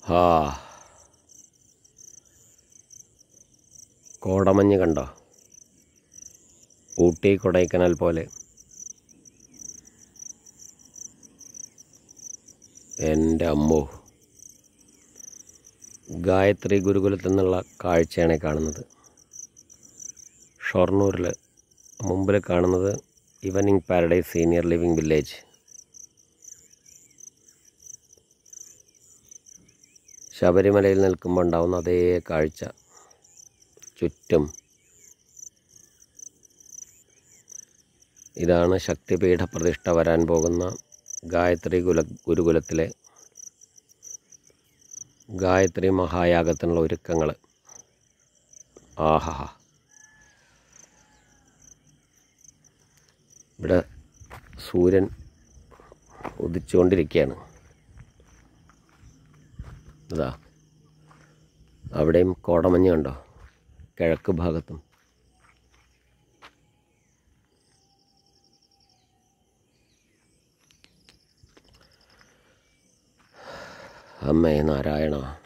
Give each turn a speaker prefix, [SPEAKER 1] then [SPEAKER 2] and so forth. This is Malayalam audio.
[SPEAKER 1] ആ കോടമഞ്ഞ് കണ്ടോ ഊട്ടി കൊടൈക്കനാൽ പോലെ എൻ്റെ അമ്മോ ഗായത്രി ഗുരുകുലത്തിൽ നിന്നുള്ള കാഴ്ചയാണ് ഈ കാണുന്നത് ഷൊർണൂരിൽ മുമ്പിൽ കാണുന്നത് evening paradise senior living village ശബരിമലയിൽ നിൽക്കുമ്പോൾ ഉണ്ടാവുന്ന അതേ കാഴ്ച ചുറ്റും ഇതാണ് ശക്തിപീഠ പ്രതിഷ്ഠ വരാൻ പോകുന്ന ഗായത്രി കുല ഗുരുകുലത്തിലെ ഗായത്രി മഹായാഗത്തിനുള്ള ഒരുക്കങ്ങൾ ആഹാ ഇവിടെ സൂര്യൻ ഉദിച്ചുകൊണ്ടിരിക്കുകയാണ് ഇതാ അവിടെയും കോടമഞ്ഞ് കണ്ടോ കിഴക്ക് ഭാഗത്തും അമ്മേ നാരായണ